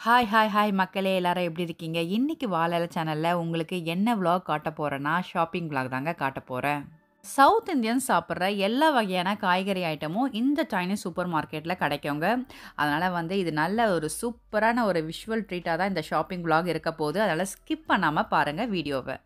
Hi, hi, hi மக்களே! எல்லாரும் எப்படி இருக்கீங்க? இன்னைக்கு வாழல சேனல்ல உங்களுக்கு என்ன விளாக் காட்டப் போறேன்னா, ஷாப்பிங் விளாக் தாங்க காட்டப் போறேன். சவுத் இந்தியன்ஸ் சாப்பிடுற எல்லா வகையான காய்கறி ஐட்டமும் இந்த சைனீஸ் சூப்பர் மார்க்கெட்ல கிடைக்குங்க. அதனால வந்து இது நல்ல ஒரு சூப்பரான ஒரு விஷுவல் ட்ரீட்டா தான் இந்த ஷாப்பிங் விளாக் இருக்க போது. அதனால ஸ்கிப் பண்ணாம பாருங்க வீடியோவ.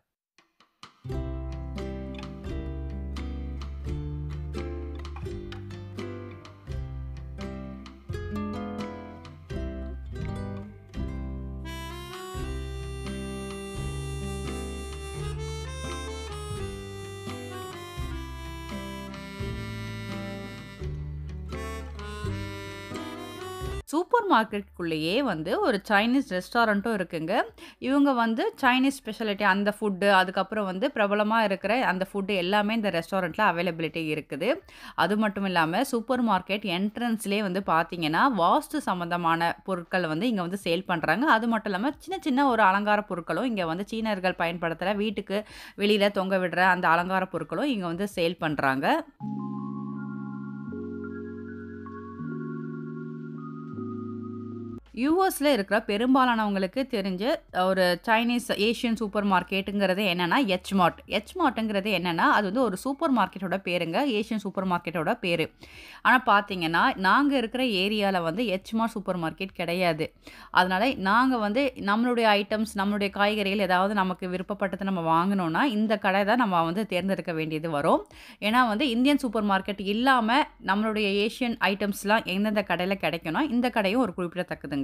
சூப்பர் மார்க்கெட்டுக்குள்ளேயே வந்து ஒரு சைனீஸ் ரெஸ்டாரண்ட்டும் இருக்குங்க. இவங்க வந்து சைனீஸ் ஸ்பெஷாலிட்டி அந்த ஃபுட்டு, அதுக்கப்புறம் வந்து பிரபலமா இருக்கிற அந்த ஃபுட்டு எல்லாமே இந்த ரெஸ்டாரண்ட்ல அவைலபிலிட்டி இருக்குது. அது மட்டும் இல்லாம சூப்பர் மார்க்கெட் என்ட்ரன்ஸ்லயே வந்து பார்த்தீங்கன்னா, வாஸ்து சம்மந்தமான பொருட்கள் வந்து இங்க வந்து சேல் பண்றாங்க. அது மட்டும் இல்லாம சின்ன சின்ன ஒரு அலங்கார பொருட்களும் இங்க வந்து சீனர்கள் பயன்படுத்துற வீட்டுக்கு வெளியில தொங்க விடுற அந்த அலங்கார பொருட்களும் இங்க வந்து சேல் பண்றாங்க. யுஎஸ்ல இருக்கிற பெரும்பாலானவங்களுக்கு தெரிஞ்ச ஒரு சைனீஸ் ஏசியன் சூப்பர் மார்க்கெட்டுங்கிறது என்னன்னா, எச் மார்ட். எச் மார்ட்ங்கிறது என்னன்னா, அது வந்து ஒரு சூப்பர் மார்க்கெட்டோட பேருங்க. ஏசியன் சூப்பர் மார்க்கெட்டோட பேரு. ஆனா பார்த்தீங்கன்னா, நாங்க இருக்கிற ஏரியால வந்து எச் மார்ட் சூப்பர் மார்க்கெட் கிடையாது. அதனால நாங்க வந்து நம்மளுடைய ஐட்டம்ஸ், நம்மளுடைய காய்கறிகள் ஏதாவது நமக்கு விருப்பப்பட்டது நம்ம வாங்கணும்னா, இந்த கடை தான் நம்ம வந்து தேர்ந்தெடுக்க வேண்டியது வரும். ஏன்னா வந்து இந்தியன் சூப்பர் மார்க்கெட் இல்லாம நம்மளுடைய ஏசியன் ஐட்டம்ஸ்லாம் எந்தெந்த கடையில கிடைக்கும்னா, இந்த கடையும் ஒரு குறிப்பிடத்தக்கதுங்க.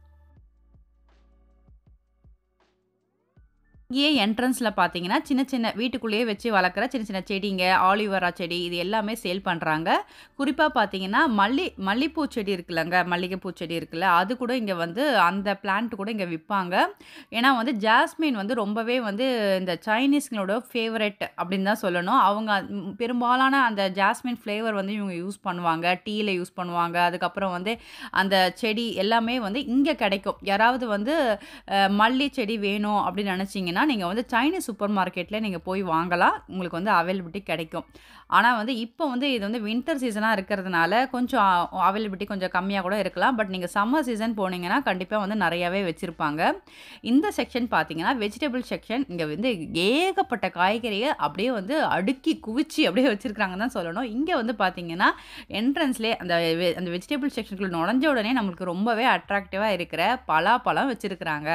இங்கேயே என்ட்ரன்ஸ்ல பார்த்தீங்கன்னா, சின்ன சின்ன வீட்டுக்குள்ளேயே வச்சு வளர்க்குற சின்ன சின்ன செடிங்க, ஆலிவேரா செடி இது எல்லாமே சேல் பண்றாங்க. குறிப்பா பார்த்தீங்கன்னா, மல்லி மல்லிப்பூ செடி இருக்குல்லங்க, மல்லிகைப்பூ செடி இருக்குல்ல, அது கூட இங்க வந்து அந்த பிளான்ட் கூட இங்க விப்பாங்க. ஏன்னா வந்து ஜாஸ்மின் வந்து ரொம்பவே வந்து இந்த சைனீஸ்களோட ஃபேவரைட் அப்படின்னு தான் சொல்லணும். அவங்க ம் பெரும்பாலான அந்த ஜாஸ்மின் ஃப்ளேவர் வந்து இவங்க யூஸ் பண்ணுவாங்க. டீல யூஸ் பண்ணுவாங்க. அதுக்கப்புறம் வந்து அந்த செடி எல்லாமே வந்து இங்க கிடைக்கும். யாராவது வந்து அ மல்லி செடி வேணும் அப்படின்னு நினைச்சீங்கன்னா, நீங்க வந்து சைனீஸ் சூப்பர் மார்க்கெட்ல நீங்க போய் வாங்கலாம். உங்களுக்கு வந்து அவைலபிலிட்டி கிடைக்கும். ஆனா வந்து இப்போ வந்து இது வந்து வின்டர் சீசனா இருக்கிறதுனால கொஞ்சம் அவைலபிலிட்டி கொஞ்சம் கம்மியா கூட இருக்கலாம். பட் நீங்க சம்மர் சீசன் போனீங்கன்னா, கண்டிப்பா வந்து நெறையாவே வச்சிருப்பாங்க. இந்த செக்ஷன் பார்த்தீங்கன்னா, வெஜிடபிள் செக்ஷன். இங்க வந்து ஏகப்பட்ட காய்கறிய அப்படியே வந்து அடுக்கி குவிச்சு அப்படியே வச்சிருக்காங்கன்னு தான் சொல்லணும். இங்க வந்து பார்த்தீங்கன்னா, என்ட்ரன்ஸ்லயே அந்த வெ அந்த வெஜிடபிள் செக்ஷனுக்குள்ள நுழைஞ்ச உடனே நம்மளுக்கு ரொம்பவே அட்ராக்டிவா இருக்கிற பலாப்பழம் வச்சிருக்கிறாங்க.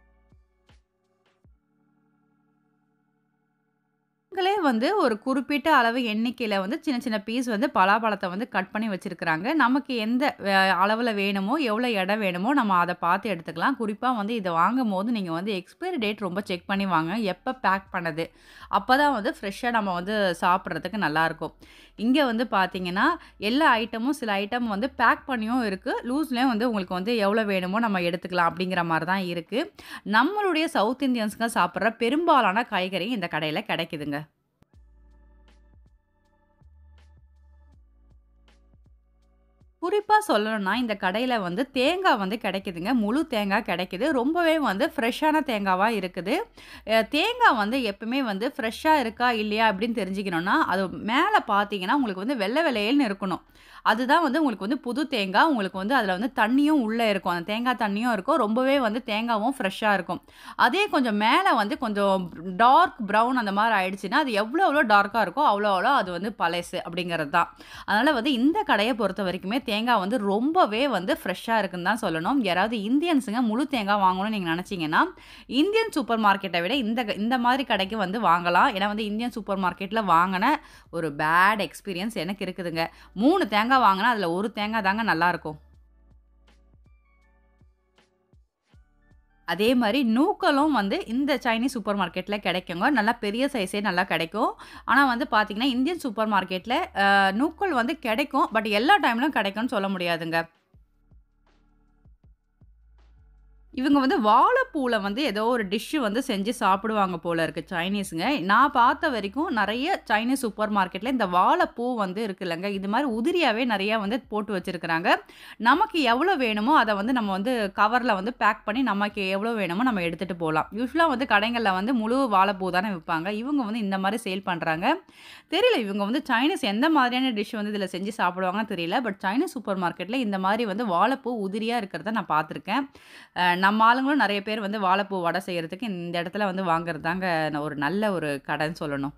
இவங்களே வந்து ஒரு குறிப்பிட்ட அளவு எண்ணிக்கையில வந்து சின்ன சின்ன பீஸ் வந்து பலாப்பழத்த வந்து கட் பண்ணி வச்சிருக்கிறாங்க. நமக்கு எந்த அ அளவுல வேணுமோ, எவ்வளோ எடை வேணுமோ நம்ம அத பார்த்து எடுத்துக்கலாம். குறிப்பா வந்து இத வாங்கும்போது நீங்க வந்து எக்ஸ்பைரி டேட் ரொம்ப செக் பண்ணி வாங்குங்க. எப்ப பேக் பண்ணது. அப்பதான் வந்து ஃப்ரெஷ்ஷா நம்ம வந்து சாப்பிடுறதுக்கு நல்லாருக்கும். இங்க வந்து பார்த்தீங்கன்னா, எல்லா ஐட்டமும் சில ஐட்டம் வந்து பேக் பண்ணியும் இருக்கு. லூஸ்லயும் வந்து உங்களுக்கு வந்து எவ்வளோ வேணுமோ நம்ம எடுத்துக்கலாம் அப்படிங்கிற மாரி தான் இருக்கு. நம்மளுடைய சவுத் இந்தியன்ஸ்ங்க சாப்பிடுற பெரும்பாலான காய்கறி இந்த கடையில கிடைக்குதுங்க. குறிப்பா சொல்லணும்னா, இந்த கடையில வந்து தேங்காய் வந்து கிடைக்குதுங்க. முழு தேங்காய் கிடைக்குது. ரொம்பவே வந்து ஃப்ரெஷ்ஷான தேங்காவா இருக்குது. அ தேங்காய் வந்து எப்பவுமே வந்து ஃப்ரெஷ்ஷா இருக்கா, இல்லையா அப்படின்னு தெரிஞ்சுக்கணும்னா, அது மேல பார்த்தீங்கன்னா, உங்களுக்கு வந்து வெள்ள வெளேல்னு இருக்கணும். அதுதான் வந்து உங்களுக்கு வந்து புது தேங்காய். உங்களுக்கு வந்து அதில வந்து தண்ணியும் உள்ள இருக்கும். அந்த தேங்காய் தண்ணியும் இருக்கும். ரொம்பவே வந்து தேங்காவும் ஃப்ரெஷ்ஷா இருக்கும். அதே கொஞ்சம் மேல வந்து கொஞ்சம் டார்க் ப்ரவுன் அந்த மாரி ஆயிடுச்சுன்னா, அது எவ்வளோ எவ்வளோ டார்க்கா இருக்கோ, அவ்வளோ அவ்வளோ அது வந்து பழசு அப்படிங்கிறது தான். அதனால வந்து இந்த கடைய பொறுத்தவரைக்குமே தேங்காய் வந்து ரொம்பவே வந்து ஃப்ரெஷ்ஷா இருக்குன்னு தான் சொல்லணும். யாராவது இந்தியன்ஸுங்க முழு தேங்காய் வாங்கணும்னு நீங்க நினைச்சீங்கன்னா, இந்தியன் சூப்பர் மார்க்கெட்ட விட இந்த க இந்த மாரி கடைக்கு வந்து வாங்கலாம். ஏன்னா வந்து இந்தியன் சூப்பர் மார்க்கெட்ல வாங்குன ஒரு பேட் எக்ஸ்பீரியன்ஸ் எனக்கு இருக்குதுங்க. 3 தேங்காய் வாங்குனா, அதில 1 தேங்காய் தாங்க நல்லாருக்கும். அதே மாரி நூக்கலும் வந்து இந்த சைனீஸ் சூப்பர் மார்க்கெட்ல கிடைக்குங்க. நல்லா பெரிய சைஸே நல்லா கிடைக்கும். ஆனா வந்து பார்த்தீங்கன்னா, இந்தியன் சூப்பர் மார்க்கெட்ல அ நூக்கல் வந்து கிடைக்கும். பட் எல்லா டைம்லயும் கிடைக்கும்னு சொல்ல முடியாதுங்க. இவங்க வந்து வாழைப்பூல வந்து ஏதோ ஒரு டிஷ் வந்து செஞ்சு சாப்பிடுவாங்க போல இருக்கு சைனீஸுங்க. நான் பார்த்த வரைக்கும் நெறைய சைனீஸ் சூப்பர் மார்க்கெட்ல இந்த வாழைப்பூ வந்து இருக்குல்லங்க, இது மாரி உதிரியாவே நெறையா வந்து போட்டு வச்சிருக்கிறாங்க. நமக்கு எவ்வளோ வேணுமோ அத வந்து நம்ம வந்து கவர்ல வந்து பேக் பண்ணி நமக்கு எவ்வளோ வேணுமோ நம்ம எடுத்துட்டு போலாம். யூசுவலா வந்து கடைங்கள்ல வந்து முழு வாழைப்பூ தானே விப்பாங்க. இவங்க வந்து இந்த மாரி சேல் பண்றாங்க. தெரியல இவங்க வந்து சைனீஸ் எந்த மாதிரியான டிஷ் வந்து இதில செஞ்சு சாப்பிடுவாங்கன்னு தெரியல. பட் சைனீஸ் சூப்பர் மார்க்கெட்ல இந்த மாரி வந்து வாழைப்பூ உதிரியா இருக்கிறத நான் பார்த்துருக்கேன். அ நம்ம ஆளுங்களும் நெறைய பேர் வந்து வாழைப்பூ வடை செய்றதுக்கு இந்த இடத்துல வந்து வாங்குறது தாங்க ஒரு நல்ல ஒரு கடைன்னு சொல்லணும்.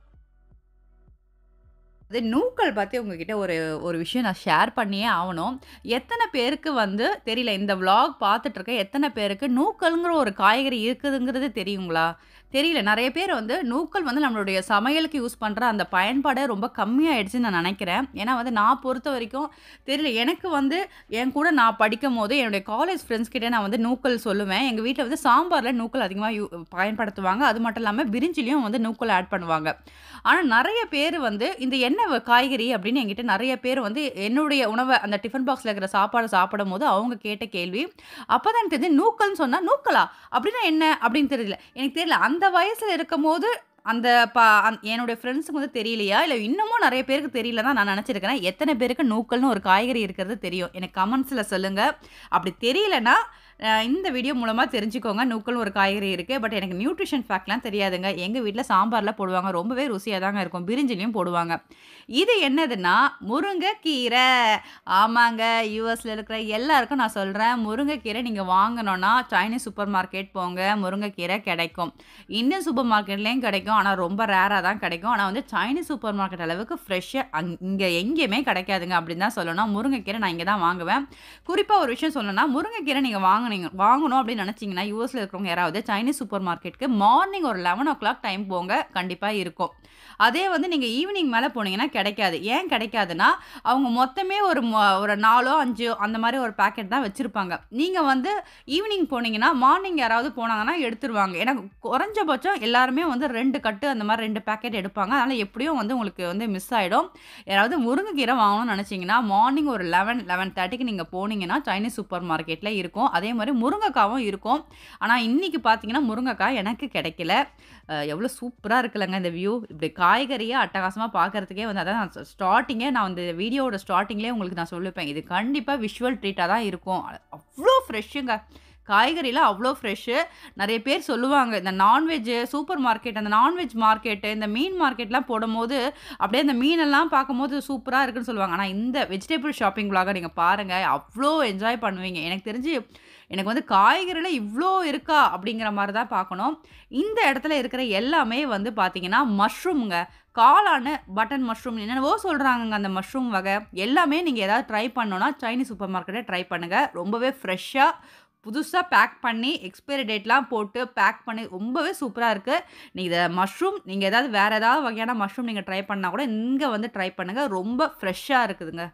அது நூக்கல் பத்தி உங்ககிட்ட ஒரு ஒரு விஷயம் நான் ஷேர் பண்ணியே ஆவணும். எத்தன பேருக்கு வந்து தெரியல இந்த விளாக் பார்த்துட்டு இருக்க எத்தன பேருக்கு நூக்கல்ங்கிற ஒரு காய்கறி இருக்குதுங்கிறது தெரியுங்களா? தெரியல. நெறைய பேர் வந்து நூக்கல் வந்து நம்மளுடைய சமையலுக்கு யூஸ் பண்ற அந்த பயன்பாடே ரொம்ப கம்மியாயிடுச்சுன்னு நான் நெனைக்கிறேன். ஏன்னா வந்து நான் பொறுத்தவரைக்கும் தெரியல எனக்கு வந்து என் கூட நான் படிக்கும்போது என்னுடைய காலேஜ் ஃப்ரெண்ட்ஸ் கிட்ட நான் வந்து நூக்கல் சொல்லுவேன். எங்க வீட்ல வந்து சாம்பார்ல நூக்கல் அதிகமா யூ பயன்படுத்துவாங்க. அது மட்டும் இல்லாம பிரிஞ்சிலயும் வந்து நூக்கல் ஆட் பண்ணுவாங்க. ஆனா நெறைய பேர் வந்து இந்த என்ன வ காய்கறி அப்படின்னு என்கிட்ட நெறைய பேர் வந்து என்னுடைய உணவ அந்த டிஃபன் பாக்ஸ்ல இருக்கிற சாப்பாட சாப்பிடும்போது அவங்க கேட்ட கேள்வி. அப்பதான் எனக்கு தெரிஞ்சது நூக்கல்ன்னு சொன்னா, "நூக்கலா? அப்படின்னா என்ன?" அப்படின்னு தெரியல. எனக்கு தெரியல. அந்த வயசுல இருக்கும்போது அந்த ப அந் என்னுடைய ஃப்ரெண்ட்ஸுக்கு வந்து தெரியலையா? இல்ல இன்னமும் நெறைய பேருக்கு தெரியல தான் நான் நெனச்சிருக்கிறேன். எத்தன பேருக்கு நூக்கல்னு ஒரு காய்கறி இருக்கிறது தெரியும்? எனக்கு கமெண்ட்ஸ்ல சொல்லுங்க. அப்படி தெரியலன்னா, அ இந்த வீடியோ மூலமா தெரிஞ்சுக்கோங்க. நூக்கல்னு ஒரு காய்கறி இருக்கு. பட் எனக்கு நியூட்ரிஷன் ஃபேக்ட்லாம் தெரியாதுங்க. எங்க வீட்ல சாம்பார்ல போடுவாங்க. ரொம்பவே ருசியா தாங்க இருக்கும். பிரிஞ்சிலயும் போடுவாங்க. இது என்னதுன்னா, முருங்கக்கீரை. ஆமாங்க. யுஎஸ்ல இருக்கிற எல்லாருக்கும் நான் சொல்றேன். முருங்கக்கீரை நீங்க வாங்கணும்னா, சைனீஸ் சூப்பர் மார்க்கெட் போங்க. முருங்கக்கீரை கெடைக்கும். இந்தியன் சூப்பர் மார்க்கெட்லயும் கெடைக்கும். ஆனா ரொம்ப ரேரா தான் கெடைக்கும். ஆனா வந்து சைனீஸ் சூப்பர் மார்க்கெட் அளவுக்கு ஃப்ரெஷ்ஷா அங் இங்க எங்கேயுமே கெடைக்காதுங்க அப்படின்னு தான் சொல்லணும். முருங்கக்கீரை நான் இங்க தான் வாங்குவேன். குறிப்பா ஒரு விஷயம் சொல்லணும்னா, முருங்கக்கீரை நீங்க வாங்குனீங்க வாங்கணும் அப்படின்னு நெனச்சீங்கன்னா, யுஎஸ்ல இருக்கிறவங்க யாராவது சைனீஸ் சூப்பர் மார்க்கெட்க்கு மார்னிங் ஒரு 11:00 டைம் போங்க. கண்டிப்பா இருக்கும். அதே வந்து நீங்க ஈவினிங் மேல போனீங்கன்னா கெடைக்காது. ஏன் கெடைக்காதுன்னா, அவங்க மொத்தமே ஒரு மொ ஒரு 4ஓ, 5ஓ அந்த மாரி ஒரு பாக்கெட் தான் வச்சிருப்பாங்க. நீங்க வந்து ஈவினிங் போனீங்கன்னா, மார்னிங் யாராவது போனாங்கன்னா எடுத்துருவாங்க. ஏன்னா குறைஞ்சபட்சம் எல்லாருமே வந்து 2 கட்டு அந்த மாரி 2 பாக்கெட் எடுப்பாங்க. அதனால எப்படியும் வந்து உங்களுக்கு வந்து மிஸ் ஆயிடும். யாராவது முருங்கக்கீரை வாங்கணும்னு நெனச்சீங்கன்னா, மார்னிங் ஒரு 11, 11:30க்கு நீங்க போனீங்கன்னா, சைனீஸ் சூப்பர் மார்க்கெட்ல இருக்கும். அதே மாரி முருங்கக்காவும் இருக்கும். ஆனா இன்னைக்கு பார்த்தீங்கன்னா, முருங்கக்காய் எனக்கு கெடைக்கல. அ எவ்வளோ சூப்பரா இருக்குல்லங்க இந்த வியூ. இப்படி காய்கறியா அட்டகாசமா பார்க்கறதுக்கே வந்து அதான் நான் ஸ்டார்ட்டிங்கே நான் வந்து வீடியோவோட ஸ்டார்ட்டிங்லேயே உங்களுக்கு நான் சொல்லிருப்பேன். இது கண்டிப்பா விஷுவல் ட்ரீட்டா தான் இருக்கும். அவ்ளோ ஃப்ரெஷ்ஷுங்க. காய்கறிலாம் அவ்ளோ ஃப்ரெஷ்ஷு. நெறைய பேர் சொல்லுவாங்க, இந்த நான்வெஜ் சூப்பர் மார்க்கெட் அந்த நான்வெஜ் மார்க்கெட்டு, இந்த மீன் மார்க்கெட்லாம் போடும்போது, அப்படியே அந்த மீனெல்லாம் பார்க்கும்போது சூப்பரா இருக்குன்னு சொல்லுவாங்க. ஆனா இந்த வெஜிடபிள் ஷாப்பிங் விளாக நீங்க பாருங்க. அவ்ளோ என்ஜாய் பண்ணுவீங்க. எனக்கு தெரிஞ்சு எனக்கு வந்து காய்கறில இவ்ளோ இருக்கா? அப்படிங்கிற மாரி தான் பார்க்கணும். இந்த இடத்துல இருக்கிற எல்லாமே வந்து பார்த்தீங்கன்னா, மஷ்ரூம்ங்க. காளானு, பட்டன் மஷ்ரூம் என்னென்னவோ சொல்றாங்கங்க அந்த மஷ்ரூம் வகை. எல்லாமே நீங்க ஏதாவது ட்ரை பண்ணணும்னா, சைனீஸ் சூப்பர் மார்க்கெட்ட ட்ரை பண்ணுங்க. ரொம்பவே ஃப்ரெஷ்ஷா, புதுசா பேக் பண்ணி, எக்ஸ்பைரி டேட்லாம் போட்டு பேக் பண்ணி ரொம்பவே சூப்பரா இருக்கு. நீ இத மஷ்ரூம் நீங்க ஏதாவது வேற ஏதாவது வகையான மஷ்ரூம் நீங்க ட்ரை பண்ணா கூட இங்க வந்து ட்ரை பண்ணுங்க. ரொம்ப ஃப்ரெஷ்ஷா இருக்குதுங்க.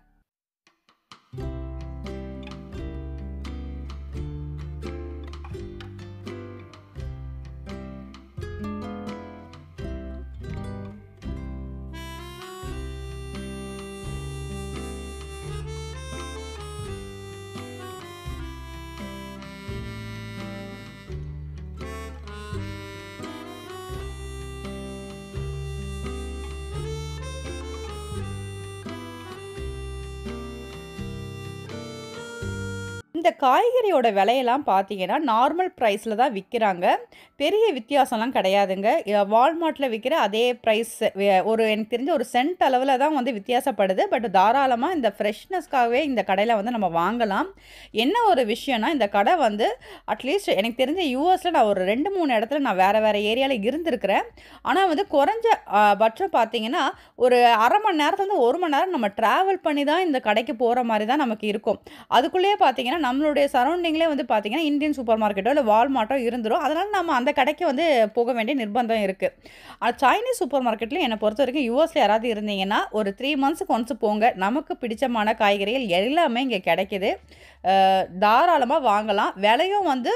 இந்த காய்கறியோட விலையெல்லாம் பார்த்தீங்கன்னா, நார்மல் பிரைஸ்ல தான் விக்கிறாங்க. பெரிய வித்தியாசம்லாம் கிடையாதுங்க. அ வால்மார்ட்ல விக்கிற அதே பிரைஸ் வெ ஒரு எனக்கு தெரிஞ்சு ஒரு சென்ட் அளவுல தான் வந்து வித்தியாசப்படுது. பட் தாராளமா இந்த ஃப்ரெஷ்னஸ்க்காகவே இந்த கடையில வந்து நம்ம வாங்கலாம். என்ன ஒரு விஷயம்னா, இந்த கடை வந்து அட்லீஸ்ட் எனக்கு தெரிஞ்சு யுஎஸ்ல நான் ஒரு 2, 3 இடத்துல நான் வேற வேற ஏரியால இருந்திருக்கிறேன். ஆனா வந்து குறைஞ்ச அ பட்சம் பார்த்தீங்கன்னா, ஒரு 1/2 மணி நேரத்துலருந்து 1 மணி நேரம் நம்ம டிராவல் பண்ணி தான் இந்த கடைக்கு போற மாரி தான் நமக்கு இருக்கும். அதுக்குள்ளேயே பார்த்தீங்கன்னா, நம்மளுடைய சரவுண்டிங்லேயே வந்து பார்த்தீங்கன்னா, இந்தியன் சூப்பர் மார்க்கெட்டோ, இல்ல வால்மார்ட்டோ இருந்துரும். அதனால நம்ம அந்த கடைக்கு வந்து போக வேண்டிய நிர்பந்தம் இருக்கு. ஆனா சைனீஸ் சூப்பர் மார்க்கெட்ல என்ன பொறுத்தவரைக்கும் யுஎஸ்ல யாராவது இருந்தீங்கன்னா, ஒரு 3 மந்த்ஸ்க்கு ஒன்ஸ் போங்க. நமக்கு பிடிச்சமான காய்கறிகள் எல்லாமே இங்க கிடைக்குது. அ தாராளமா வாங்கலாம். விலையும் வந்து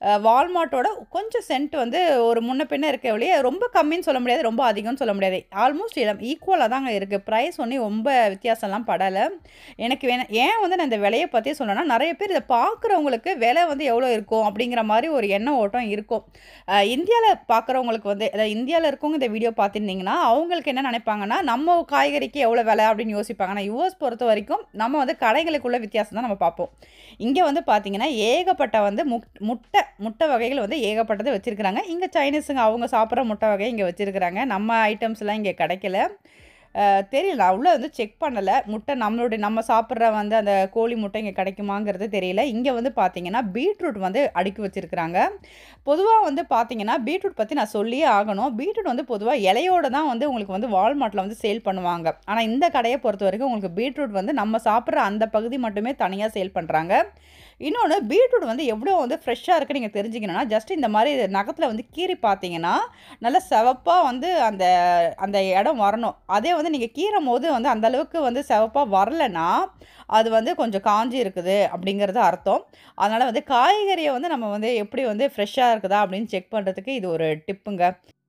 வால்மார்ட்டோட கொஞ்சம் சென்ட் வந்து ஒரு முன்ன பின்ன இருக்க ஒழிய ரொம்ப கம்மின்னு சொல்ல முடியாது ரொம்ப அதிகம்னு சொல்ல முடியாது ஆல்மோஸ்ட் ஈக்குவலாக தாங்க இருக்குது ப்ரைஸ் ஒன்றும் ரொம்ப வித்தியாசம்லாம் படலை எனக்கு வேணும் ஏன் வந்து நான் இந்த விலையை பற்றி சொன்னேன்னா நிறைய பேர் இதை பார்க்குறவங்களுக்கு விலை வந்து எவ்வளோ இருக்கும் அப்படிங்கிற மாதிரி ஒரு எண்ண ஓட்டம் இருக்கும் இந்தியாவில் பார்க்குறவங்களுக்கு வந்து அதாவது இந்தியாவில் இருக்கவங்க இந்த வீடியோ பார்த்துருந்தீங்கன்னா அவங்களுக்கு என்ன நினைப்பாங்கன்னா நம்ம காய்கறிக்கு எவ்வளோ விலை அப்படின்னு யோசிப்பாங்க ஆனால் யூஎஸ் பொறுத்த வரைக்கும் நம்ம வந்து கடைகளுக்குள்ள வித்தியாசம் தான் நம்ம பார்ப்போம் இங்கே வந்து பார்த்தீங்கன்னா ஏகப்பட்ட வந்து முட் முட்டை முட்டை வகைகள் வந்து ஏகப்பட்டது வச்சுருக்குறாங்க இங்கே சைனீஸுங்க அவங்க சாப்பிட்ற முட்டை வகை இங்கே வச்சுருக்குறாங்க நம்ம ஐட்டம்ஸ்லாம் இங்கே கிடைக்கல அஹ் தெரியல நான் உள்ளே வந்து செக் பண்ணலை முட்டை நம்மளுடைய நம்ம சாப்பிட்ற வந்து அந்த கோழி முட்டை இங்கே கிடைக்குமாங்கிறது தெரியல இங்கே வந்து பார்த்தீங்கன்னா பீட்ரூட் வந்து அடுக்கி வச்சுருக்குறாங்க பொதுவாக வந்து பார்த்தீங்கன்னா பீட்ரூட் பற்றி நான் சொல்லியே ஆகணும் பீட்ரூட் வந்து பொதுவாக இலையோட தான் வந்து உங்களுக்கு வந்து வால்மார்ட்டில் வந்து சேல் பண்ணுவாங்க ஆனால் இந்த கடையை பொறுத்த வரைக்கும் உங்களுக்கு பீட்ரூட் வந்து நம்ம சாப்பிட்ற அந்த பகுதி மட்டுமே தனியாக சேல் பண்ணுறாங்க இன்னொன்று பீட்ரூட் வந்து எவ்வளோ வந்து ஃப்ரெஷ்ஷாக இருக்குது நீங்கள் தெரிஞ்சுக்கணுன்னா ஜஸ்ட் இந்த மாதிரி நகத்தில் வந்து கீறி பார்த்தீங்கன்னா நல்லா சிவப்பாக வந்து அந்த அந்த இடம் வரணும் அதே வந்து நீங்கள் கீறும் போது வந்து அந்த அளவுக்கு வந்து சிவப்பாக வரலைன்னா அது வந்து கொஞ்சம் காஞ்சி இருக்குது அப்படிங்கிறது அர்த்தம் அதனால் வந்து காய்கறியை வந்து நம்ம வந்து எப்படி வந்து ஃப்ரெஷ்ஷாக இருக்குதா அப்படின்னு செக் பண்ணுறதுக்கு இது ஒரு டிப்புங்க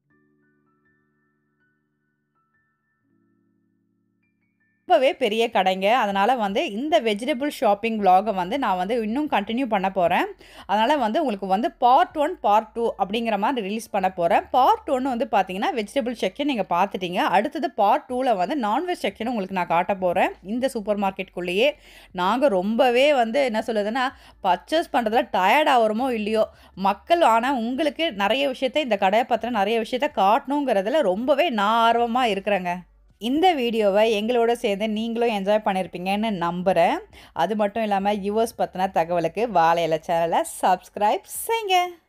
ரொம்பவே பெரிய கடைங்க அதனால் வந்து இந்த வெஜிடபிள் ஷாப்பிங் vlog-அ வந்து நான் வந்து இன்னும் கண்டினியூ பண்ண போகிறேன் அதனால் வந்து உங்களுக்கு வந்து பார்ட் ஒன் பார்ட் டூ அப்படிங்கிற மாதிரி ரிலீஸ் பண்ண போகிறேன் பார்ட் ஒன்று வந்து பார்த்தீங்கன்னா வெஜிடபிள் செக்ஷன் நீங்கள் பார்த்துட்டீங்க அடுத்தது பார்ட் டூவில் வந்து நான்வெஜ் செக்ஷன் உங்களுக்கு நான் காட்ட போகிறேன் இந்த சூப்பர் மார்க்கெட்டுக்குள்ளேயே நாங்கள் ரொம்பவே வந்து என்ன சொல்லுதுன்னா பர்ச்சேஸ் பண்ணுறதுல டயர்ட் ஆகிறோமோ இல்லையோ மக்கள் ஆனால் உங்களுக்கு நிறைய விஷயத்த இந்த கடையை பற்றின நிறைய விஷயத்த காட்டணுங்கிறதுல ரொம்பவே நான் ஆர்வமாக இருக்கிறேங்க இந்த வீடியோவை எங்களோட சேர்ந்து நீங்களும் என்ஜாய் பண்ணியிருப்பீங்கன்னு நம்புகிறேன் அது மட்டும் இல்லாமல் யூஎஸ் பற்றின தகவலுக்கு வாழை இலை சேனலை சப்ஸ்கிரைப் செய்யுங்க